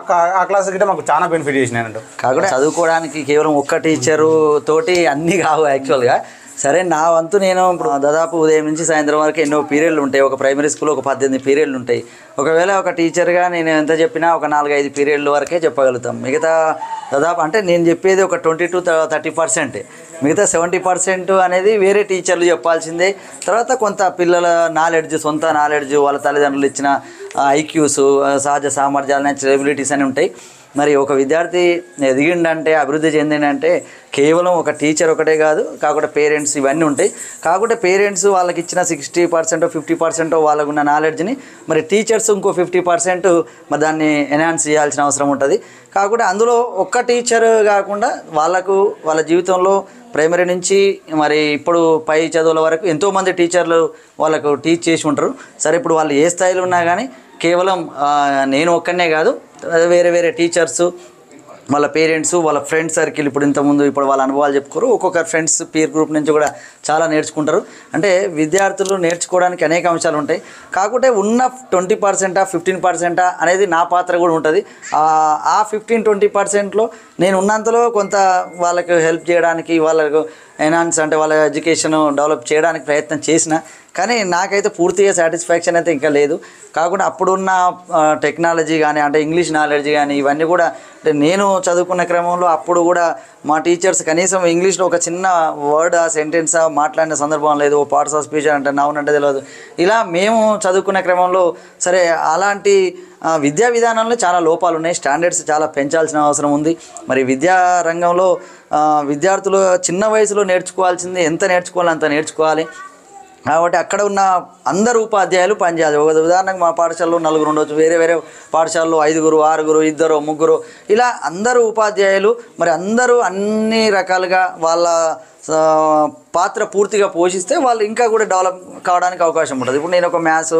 ఆ- ఆ క్లాస్ గిట్ట మాకు చాలా బెనిఫిట్ చేసినాయంట కాకుండా చదువుకోవడానికి కేవలం ఒక్క టీచరు తోటి అన్నీ కావు యాక్చువల్గా సరే నా వంతు నేను ఇప్పుడు దాదాపు ఉదయం నుంచి సాయంత్రం వరకు ఎన్నో పీరియడ్లు ఉంటాయి ఒక ప్రైమరీ స్కూల్ ఒక పద్దెనిమిది పీరియడ్లు ఉంటాయి ఒకవేళ ఒక టీచర్గా నేను ఎంత చెప్పినా ఒక నాలుగైదు పీరియడ్ల వరకే చెప్పగలుగుతాం మిగతా దాదాపు అంటే నేను చెప్పేది ఒక ట్వంటీ టు థర్టీ పర్సెంట్ మిగతా సెవెంటీ పర్సెంట్ అనేది వేరే టీచర్లు చెప్పాల్సిందే తర్వాత కొంత పిల్లల నాలెడ్జ్ సొంత నాలెడ్జ్ వాళ్ళ తల్లిదండ్రులు ఇచ్చిన ఐక్యూస్ సహజ సామర్థ్యాలు నేచురల్ ఎబిలిటీస్ అని ఉంటాయి మరి ఒక విద్యార్థి ఎదిగిండంటే అభివృద్ధి చెందిండంటే కేవలం ఒక టీచర్ ఒకటే కాదు కాకుండా పేరెంట్స్ ఇవన్నీ ఉంటాయి కాకుండా పేరెంట్స్ వాళ్ళకి ఇచ్చిన సిక్స్టీ పర్సెంట్ ఫిఫ్టీ పర్సెంట్ వాళ్ళకు ఉన్న నాలెడ్జ్ని మరి టీచర్స్ ఇంకో ఫిఫ్టీ పర్సెంట్ మరి దాన్ని ఎన్హాన్స్ చేయాల్సిన అవసరం ఉంటుంది కాకుండా అందులో ఒక్క టీచర్ కాకుండా వాళ్ళకు వాళ్ళ జీవితంలో ప్రైమరీ నుంచి మరి ఇప్పుడు పై చదువుల వరకు ఎంతోమంది టీచర్లు వాళ్ళకు టీచ్ చేసి ఉంటారు సరే ఇప్పుడు వాళ్ళు ఏ స్థాయిలో ఉన్నా కానీ కేవలం ఆ, నేను ఒక్కనే కాదు వేరే వేరే టీచర్స్ వాళ్ళ పేరెంట్స్ వాళ్ళ ఫ్రెండ్ సర్కిల్ ఇప్పుడు ఇంతకుముందు ఇప్పుడు వాళ్ళ అనుభవాలు చెప్పుకోరు ఒక్కొక్క ఫ్రెండ్స్ పీర్ గ్రూప్ నుంచి కూడా చాలా నేర్చుకుంటారు అంటే విద్యార్థులు నేర్చుకోవడానికి అనేక అంశాలు ఉంటాయి కాకుంటే ఉన్న ట్వంటీ పర్సెంటా ఫిఫ్టీన్ పర్సెంటా అనేది నా పాత్ర కూడా ఉంటుంది ఆ- ఆ ఫిఫ్టీన్ ట్వంటీ పర్సెంట్లో నేను ఉన్నంతలో కొంత వాళ్ళకు హెల్ప్ చేయడానికి వాళ్ళకు ఎన్హాన్స్ అంటే వాళ్ళ ఎడ్యుకేషన్ డెవలప్ చేయడానికి ప్రయత్నం చేసిన కానీ నాకైతే పూర్తిగా సాటిస్ఫాక్షన్ అయితే ఇంకా లేదు కాకుండా అప్పుడున్న టెక్నాలజీ కానీ అంటే ఇంగ్లీష్ నాలెడ్జ్ కానీ ఇవన్నీ కూడా అంటే నేను చదువుకున్న క్రమంలో అప్పుడు కూడా మా టీచర్స్ కనీసం ఇంగ్లీష్లో ఒక చిన్న వర్డ్ ఆ సెంటెన్స్ మాట్లాడిన సందర్భం లేదు ఓ పార్ట్స్ ఆఫ్ స్పీచ్ అంటే నౌన్ అంటే తెలియదు ఇలా మేము చదువుకున్న క్రమంలో సరే అలాంటి ఆ, విద్యా విధానంలో చాలా లోపాలు ఉన్నాయి స్టాండర్డ్స్ చాలా పెంచాల్సిన అవసరం ఉంది మరి విద్యా రంగంలో ఆ, విద్యార్థులు చిన్న వయసులో నేర్చుకోవాల్సింది ఎంత నేర్చుకోవాలో అంత నేర్చుకోవాలి కాబట్టి అక్కడ ఉన్న అందరు ఉపాధ్యాయులు పనిచేయాలి ఒక ఉదాహరణకు మా పాఠశాలలో నలుగురు ఉండొచ్చు వేరే వేరే పాఠశాలలో ఐదుగురు ఆరుగురు ఇద్దరు ముగ్గురు ఇలా అందరూ ఉపాధ్యాయులు మరి అందరూ అన్ని రకాలుగా వాళ్ళ ఆ, పాత్ర పూర్తిగా పోషిస్తే వాళ్ళు ఇంకా కూడా డెవలప్ కావడానికి అవకాశం ఉంటుంది ఇప్పుడు నేను ఒక మ్యాథ్స్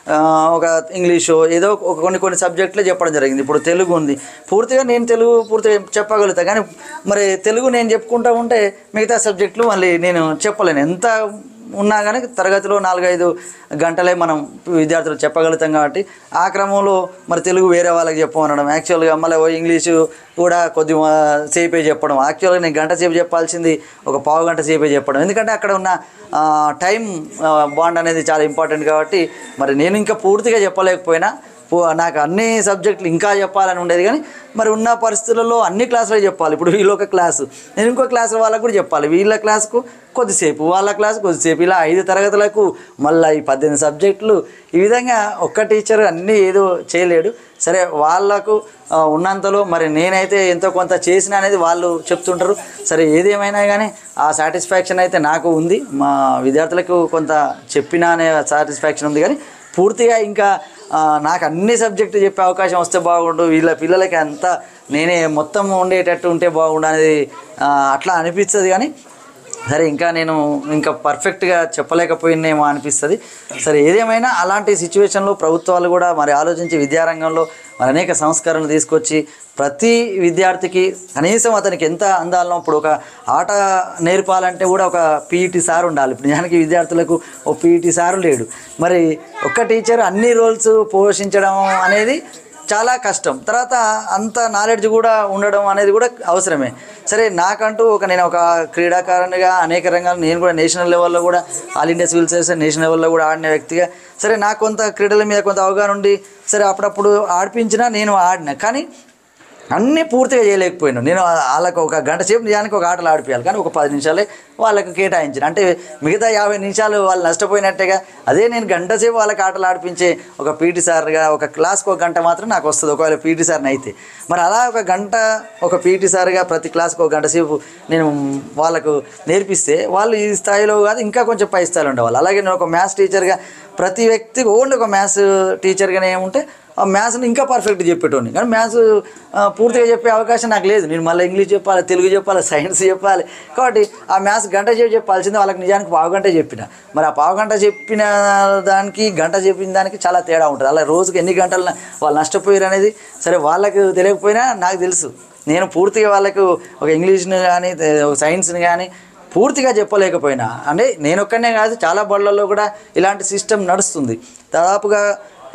ఒక ఇంగ్లీషు ఏదో ఒక కొన్ని కొన్ని సబ్జెక్టులే చెప్పడం జరిగింది ఇప్పుడు తెలుగు ఉంది పూర్తిగా నేను తెలుగు పూర్తిగా చెప్పగలుగుతా కానీ మరి తెలుగు నేను చెప్పుకుంటా ఉంటే మిగతా సబ్జెక్టులు మళ్ళీ నేను చెప్పలేను ఎంత ఉన్నా కానీ తరగతిలో నాలుగైదు గంటలే మనం విద్యార్థులు చెప్పగలుగుతాం కాబట్టి ఆ క్రమంలో మరి తెలుగు వేరే వాళ్ళకి చెప్పమనడం యాక్చువల్గా మళ్ళీ ఓ ఇంగ్లీషు కూడా కొద్ది సేపే చెప్పడం యాక్చువల్గా నేను గంట సేపు చెప్పాల్సింది ఒక పావు గంట సేపే చెప్పడం ఎందుకంటే అక్కడ ఉన్న ఆ, టైం ఆ, బాండ్ అనేది చాలా ఇంపార్టెంట్ కాబట్టి మరి నేను ఇంకా పూర్తిగా చెప్పలేకపోయినా పో- నాకు అన్ని సబ్జెక్టులు ఇంకా చెప్పాలని ఉండేది కానీ మరి ఉన్న పరిస్థితులలో అన్ని క్లాసులే చెప్పాలి ఇప్పుడు వీళ్ళు ఒక క్లాసు నేను ఇంకో క్లాసు వాళ్ళకు కూడా చెప్పాలి వీళ్ళ క్లాసుకు కొద్దిసేపు వాళ్ళ క్లాసు కొద్దిసేపు ఇలా ఐదు తరగతులకు మళ్ళీ ఈ పద్దెనిమిది సబ్జెక్టులు ఈ విధంగా ఒక్క టీచర్ అన్నీ ఏదో చేయలేడు సరే వాళ్ళకు ఆ, ఉన్నంతలో మరి నేనైతే ఎంతో కొంత చేసిన అనేది వాళ్ళు చెప్తుంటారు సరే ఏదేమైనా కానీ ఆ సాటిస్ఫాక్షన్ అయితే నాకు ఉంది మా విద్యార్థులకు కొంత చెప్పినా అనే సాటిస్ఫాక్షన్ ఉంది కానీ పూర్తిగా ఇంకా ఆ, నాకు అన్ని సబ్జెక్టు చెప్పే అవకాశం వస్తే బాగుండు వీళ్ళ పిల్లలకి అంతా నేనే మొత్తం ఉండేటట్టు ఉంటే బాగుండు అనేది ఆ, అట్లా అనిపిస్తుంది కానీ సరే ఇంకా నేను ఇంకా పర్ఫెక్ట్గా చెప్పలేకపోయినేమో అనిపిస్తుంది సరే ఏదేమైనా అలాంటి సిచ్యువేషన్లో ప్రభుత్వాలు కూడా మరి ఆలోచించి విద్యారంగంలో మరి అనేక సంస్కరణలు తీసుకొచ్చి ప్రతి విద్యార్థికి కనీసం అతనికి ఎంత అందాలనో ఇప్పుడు ఒక ఆట నేర్పాలంటే కూడా ఒక పీఈటీ సార్ ఉండాలి ఇప్పుడు నిజానికి విద్యార్థులకు ఓ పీఈటీ సారు లేడు మరి ఒక్క టీచర్ అన్ని రోల్స్ పోషించడం అనేది చాలా కష్టం తర్వాత అంత నాలెడ్జ్ కూడా ఉండడం అనేది కూడా అవసరమే సరే నాకంటూ ఒక నేను ఒక క్రీడాకారునిగా అనేక రంగాలు నేను కూడా నేషనల్ లెవెల్లో కూడా all India civil services national లెవెల్లో కూడా ఆడిన వ్యక్తిగా సరే నాకు కొంత క్రీడల మీద కొంత అవగాహన ఉండి సరే అప్పుడప్పుడు ఆడిపించినా నేను ఆడిన కానీ అన్నీ పూర్తిగా చేయలేకపోయాను నేను వాళ్ళకు ఒక గంట సేపు నిజానికి ఒక ఆటలు ఆడిపోయాలి కానీ ఒక పది నిమిషాలే వాళ్ళకి కేటాయించిన అంటే మిగతా యాభై నిమిషాలు వాళ్ళు నష్టపోయినట్టేగా అదే నేను గంట సేపు వాళ్ళకి ఆటలు ఆడిపించే ఒక పీటీ సార్గా ఒక క్లాస్కి ఒక గంట మాత్రం నాకు వస్తుంది ఒకవేళ పీటీ సార్ని అయితే మరి అలా ఒక గంట ఒక పీటీ సార్గా ప్రతి క్లాస్కి ఒక గంట సేపు నేను వాళ్ళకు నేర్పిస్తే వాళ్ళు ఈ స్థాయిలో కాదు ఇంకా కొంచెం పై స్థాయిలో ఉండేవాళ్ళు అలాగే నేను ఒక మ్యాథ్స్ టీచర్గా ప్రతి వ్యక్తికి ఓన్లీ ఒక మ్యాథ్స్ టీచర్గానే ఏముంటే ఆ మ్యాథ్స్ని ఇంకా పర్ఫెక్ట్ చెప్పేటోని కానీ మ్యాథ్స్ ఆ, పూర్తిగా చెప్పే అవకాశం నాకు లేదు నేను మళ్ళీ ఇంగ్లీష్ చెప్పాలి తెలుగు చెప్పాలి సైన్స్ చెప్పాలి కాబట్టి ఆ మ్యాథ్స్ గంట చెప్పి చెప్పాల్సింది వాళ్ళకి నిజానికి పావు గంట చెప్పిన మరి ఆ పావు గంట చెప్పిన దానికి గంట చెప్పిన దానికి చాలా తేడా ఉంటుంది అలా రోజుకి ఎన్ని గంటలు న- వాళ్ళు నష్టపోయారు అనేది సరే వాళ్ళకి తెలియకపోయినా నాకు తెలుసు నేను పూర్తిగా వాళ్ళకు ఒక ఇంగ్లీష్ని కానీ ఒక సైన్స్ని కానీ పూర్తిగా చెప్పలేకపోయినా అంటే నేను ఒక్కనే కాదు చాలా బళ్ళల్లో కూడా ఇలాంటి సిస్టమ్ నడుస్తుంది దాదాపుగా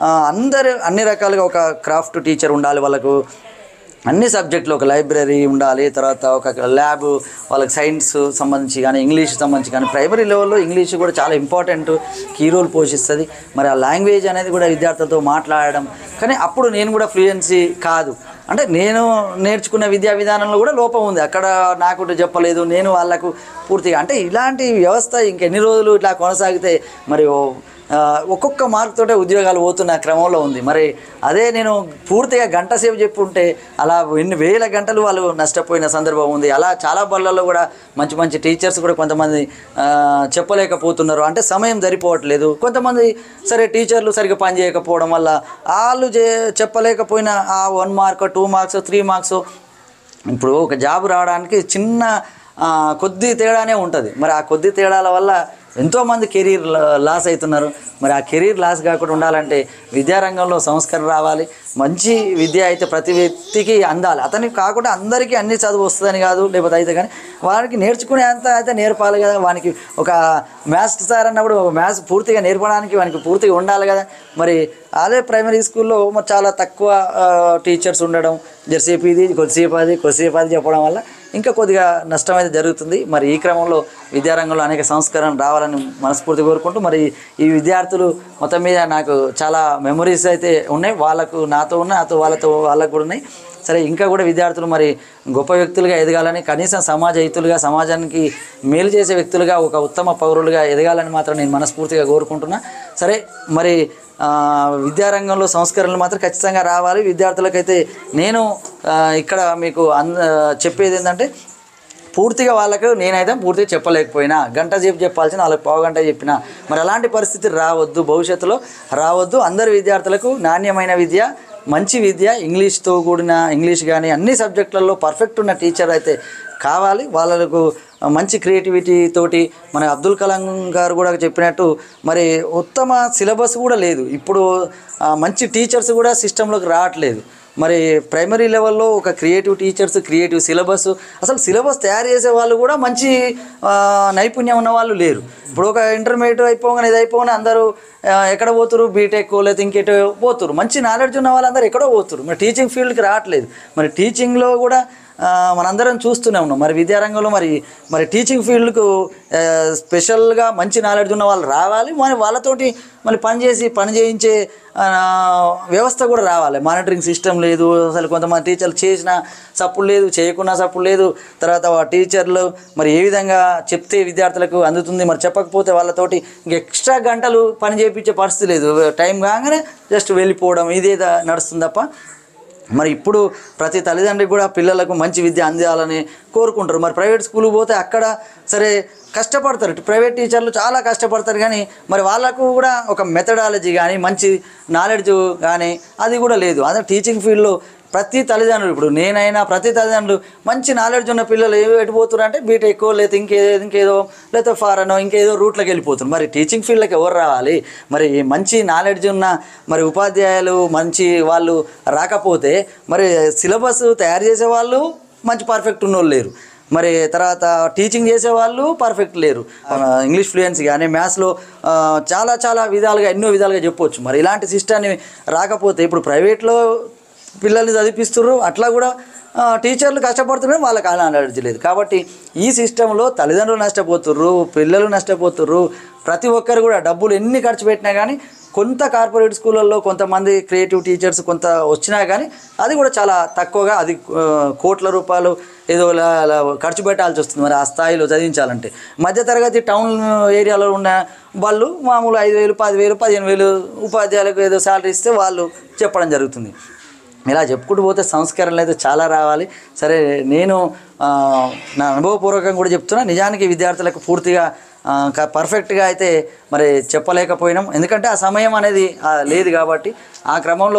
ఆ, అందరు అన్ని రకాలుగా ఒక క్రాఫ్ట్ టీచర్ ఉండాలి వాళ్ళకు అన్ని సబ్జెక్టులు ఒక లైబ్రరీ ఉండాలి తర్వాత ఒక ల్యాబ్ వాళ్ళకి సైన్స్ సంబంధించి కానీ ఇంగ్లీష్ సంబంధించి కానీ ప్రైమరీ లెవెల్లో ఇంగ్లీష్ కూడా చాలా ఇంపార్టెంట్ కీ రోల్ పోషిస్తుంది మరి ఆ లాంగ్వేజ్ అనేది కూడా విద్యార్థులతో మాట్లాడడం కానీ అప్పుడు నేను కూడా ఫ్లూయెన్సీ కాదు అంటే నేను నేర్చుకున్న విద్యా విధానంలో కూడా లోపం ఉంది అక్కడ నాకు చెప్పలేదు నేను వాళ్ళకు పూర్తిగా అంటే ఇలాంటి వ్యవస్థ ఇంకెన్ని రోజులు ఇట్లా కొనసాగితే మరి ఓ ఆ, ఒక్కొక్క మార్క్ తోటే ఉద్యోగాలు పోతున్న క్రమంలో ఉంది మరి అదే నేను పూర్తిగా గంట సేపు చెప్పుంటే అలా ఎన్ని వేల గంటలు వాళ్ళు నష్టపోయిన సందర్భం ఉంది అలా చాలా బళ్ళల్లో కూడా మంచి మంచి టీచర్స్ కూడా కొంతమంది ఆ, చెప్పలేకపోతున్నారు అంటే సమయం సరిపోవట్లేదు కొంతమంది సరే టీచర్లు సరిగ్గా పని చేయకపోవడం వల్ల వాళ్ళు చే చెప్పలేకపోయిన ఆ one mark two marks three marks ఇప్పుడు ఒక జాబ్ రావడానికి చిన్న ఆ, కొద్ది తేడానే ఉంటుంది మరి ఆ కొద్ది తేడాల వల్ల ఎంతోమంది కెరీర్ లాస్ అవుతున్నారు మరి ఆ కెరీర్ లాస్ కాకుండా ఉండాలంటే విద్యారంగంలో సంస్కరణ రావాలి మంచి విద్య అయితే ప్రతి వ్యక్తికి అందాలి అతనికి కాకుండా అందరికీ అన్ని చదువు వస్తుందని కాదు లేకపోతే అయితే కానీ వారికి నేర్చుకునే అంత అయితే నేర్పాలి కదా వానికి ఒక మ్యాథ్స్ సార్ అన్నప్పుడు ఒక మ్యాథ్స్ పూర్తిగా నేర్పడానికి వానికి పూర్తిగా ఉండాలి కదా మరి అదే ప్రైమరీ స్కూల్లో మరి చాలా తక్కువ ఆ, టీచర్స్ ఉండడం జరసేపు ఇది కొద్దిసేపు అది కొద్దిసేపు అది చెప్పడం వల్ల ఇంకా కొద్దిగా నష్టం అయితే జరుగుతుంది మరి ఈ క్రమంలో విద్యారంగంలో అనేక సంస్కరణ రావాలని మనస్ఫూర్తి కోరుకుంటూ మరి ఈ విద్యార్థులు మొత్తం మీద నాకు చాలా మెమరీస్ అయితే ఉన్నాయి వాళ్ళకు నాతో ఉన్నాయి నాతో వాళ్ళతో వాళ్ళకు కూడా ఉన్నాయి సరే ఇంకా కూడా విద్యార్థులు మరి గొప్ప వ్యక్తులుగా ఎదగాలని కనీసం సమాజ హితులుగా సమాజానికి మేలు చేసే వ్యక్తులుగా ఒక ఉత్తమ పౌరులుగా ఎదగాలని మాత్రం నేను మనస్ఫూర్తిగా కోరుకుంటున్నా సరే మరి ఆ, విద్యారంగంలో సంస్కరణలు మాత్రం ఖచ్చితంగా రావాలి విద్యార్థులకైతే నేను ఆ, ఇక్కడ మీకు అంద చెప్పేది ఏంటంటే పూర్తిగా వాళ్ళకు నేనైతే పూర్తిగా చెప్పలేకపోయినా గంట సేపు చెప్పాల్సిన వాళ్ళకి పావు గంట చెప్పిన మరి అలాంటి పరిస్థితి రావద్దు భవిష్యత్తులో రావద్దు అందరి విద్యార్థులకు నాణ్యమైన విద్య మంచి విద్య ఇంగ్లీష్తో కూడిన ఇంగ్లీష్ కానీ అన్ని సబ్జెక్టులలో పర్ఫెక్ట్ ఉన్న టీచర్ అయితే కావాలి వాళ్ళకు మంచి క్రియేటివిటీ తోటి మన అబ్దుల్ కలాం గారు కూడా చెప్పినట్టు మరి ఉత్తమ సిలబస్ కూడా లేదు ఇప్పుడు ఆ, మంచి టీచర్స్ కూడా సిస్టంలోకి రావట్లేదు మరి ప్రైమరీ లెవెల్లో ఒక క్రియేటివ్ టీచర్స్ క్రియేటివ్ సిలబస్ అసలు సిలబస్ తయారు చేసే వాళ్ళు కూడా మంచి ఆ, నైపుణ్యం ఉన్న వాళ్ళు లేరు ఇప్పుడు ఒక ఇంటర్మీడియట్ అయిపోగానే ఇది అయిపోగానే అందరూ ఆ, ఎక్కడ పోతురు బీటెక్ లేకపోతే ఇంకేటో పోతురు మంచి నాలెడ్జ్ ఉన్న వాళ్ళందరూ ఎక్కడో పోతురు మరి టీచింగ్ ఫీల్డ్కి రావట్లేదు మరి టీచింగ్లో కూడా ఆ, మనందరం చూస్తూనే ఉన్నాం మరి విద్యారంగంలో మరి మరి టీచింగ్ ఫీల్డ్కు ఆ, స్పెషల్గా మంచి నాలెడ్జ్ ఉన్న వాళ్ళు రావాలి మరి వాళ్ళతోటి మళ్ళీ పని చేసి పని చేయించే ఆ, వ్యవస్థ కూడా రావాలి మానిటరింగ్ సిస్టమ్ లేదు అసలు కొంతమంది టీచర్లు చేసిన సప్పుడు లేదు చేయకున్నా సప్పుడు లేదు తర్వాత ఆ టీచర్లు మరి ఏ విధంగా చెప్తే విద్యార్థులకు అందుతుంది మరి చెప్పకపోతే వాళ్ళతోటి ఇంక ఎక్స్ట్రా గంటలు పని చేయించే పరిస్థితి లేదు టైం కాగానే జస్ట్ వెళ్ళిపోవడం ఇదే నడుస్తుంది తప్ప మరి ఇప్పుడు ప్రతి తల్లిదండ్రికి కూడా పిల్లలకు మంచి విద్య అందాలని కోరుకుంటారు మరి ప్రైవేట్ స్కూల్కి పోతే అక్కడ సరే కష్టపడతారు ఇటు ప్రైవేట్ టీచర్లు చాలా కష్టపడతారు కానీ మరి వాళ్ళకు కూడా ఒక మెథడాలజీ కానీ మంచి నాలెడ్జ్ కానీ అది కూడా లేదు అదే టీచింగ్ ఫీల్డ్లో ప్రతి తల్లిదండ్రులు ఇప్పుడు నేనైనా ప్రతి తల్లిదండ్రులు మంచి నాలెడ్జ్ ఉన్న పిల్లలు ఏ ఎటు పోతున్నారు అంటే బీటెక్ లేకపోతే ఇంకేదో ఇంకేదో లేకపోతే ఫారెన్ ఇంకేదో రూట్లోకి వెళ్ళిపోతున్నారు మరి టీచింగ్ ఫీల్డ్కి ఎవరు రావాలి మరి మంచి నాలెడ్జ్ ఉన్న మరి ఉపాధ్యాయులు మంచి వాళ్ళు రాకపోతే మరి సిలబస్ తయారు చేసే వాళ్ళు మంచి పర్ఫెక్ట్ ఉన్నోళ్ళు లేరు మరి తర్వాత టీచింగ్ చేసే వాళ్ళు పర్ఫెక్ట్ లేరు మన ఇంగ్లీష్ ఫ్లూయెన్సీ కానీ మ్యాథ్స్లో ఆ, చాలా చాలా విధాలుగా ఎన్నో విధాలుగా చెప్పొచ్చు మరి ఇలాంటి సిస్టాన్ని రాకపోతే ఇప్పుడు ప్రైవేట్లో పిల్లల్ని చదివిపిస్తుర్రు అట్లా కూడా ఆ, టీచర్లు కష్టపడుతున్నారు వాళ్ళకి అలా నాలెడ్జ్ లేదు కాబట్టి ఈ సిస్టంలో తల్లిదండ్రులు నష్టపోతుర్రు పిల్లలు నష్టపోతుర్రు ప్రతి ఒక్కరు కూడా డబ్బులు ఎన్ని ఖర్చు పెట్టినా కానీ కొంత కార్పొరేట్ స్కూళ్ళల్లో కొంతమంది క్రియేటివ్ టీచర్స్ కొంత వచ్చినా కానీ అది కూడా చాలా తక్కువగా అది ఆ, కోట్ల రూపాయలు ఏదో లా- లా ఖర్చు పెట్టాల్సి వస్తుంది మరి ఆ స్థాయిలో చదివించాలంటే మధ్యతరగతి టౌన్ ఏరియాలో ఉన్న వాళ్ళు మామూలు ఐదు వేలు పదివేలు పదిహేను వేలు ఉపాధ్యాయులకు ఏదో శాలరీ ఇస్తే వాళ్ళు చెప్పడం జరుగుతుంది ఇలా చెప్పుకుంటూ పోతే సంస్కరణలు అయితే చాలా రావాలి సరే నేను ఆ, నా అనుభవపూర్వకంగా కూడా చెప్తున్నా నిజానికి విద్యార్థులకు పూర్తిగా ఆ, క- పర్ఫెక్ట్గా అయితే మరి చెప్పలేకపోయినాం ఎందుకంటే ఆ సమయం అనేది ఆ, లేదు కాబట్టి ఆ క్రమంలో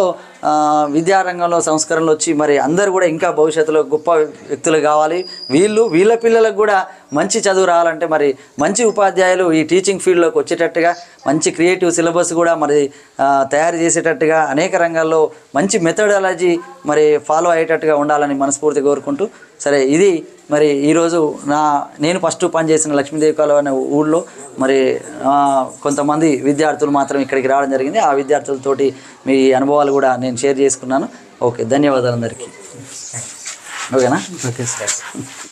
ఆ, విద్యారంగంలో సంస్కరణలు వచ్చి మరి అందరూ కూడా ఇంకా భవిష్యత్తులో గొప్ప వ్యక్తులు కావాలి వీళ్ళు వీళ్ళ పిల్లలకు కూడా మంచి చదువు రావాలంటే మరి మంచి ఉపాధ్యాయులు ఈ టీచింగ్ ఫీల్డ్లోకి వచ్చేటట్టుగా మంచి క్రియేటివ్ సిలబస్ కూడా మరి ఆ, తయారు చేసేటట్టుగా అనేక రంగాల్లో మంచి మెథడాలజీ మరి ఫాలో అయ్యేటట్టుగా ఉండాలని మనస్ఫూర్తి కోరుకుంటూ సరే ఇది మరి ఈరోజు నా నేను ఫస్ట్ పనిచేసిన లక్ష్మీదేవి కాలువ అనే ఊళ్ళో మరి ఆ, కొంతమంది విద్యార్థులు మాత్రం ఇక్కడికి రావడం జరిగింది ఆ విద్యార్థులతోటి మీ అనుభవాలు కూడా నేను షేర్ చేసుకున్నాను ఓకే ధన్యవాదాలు అందరికీ ఓకేనా ఓకే సార్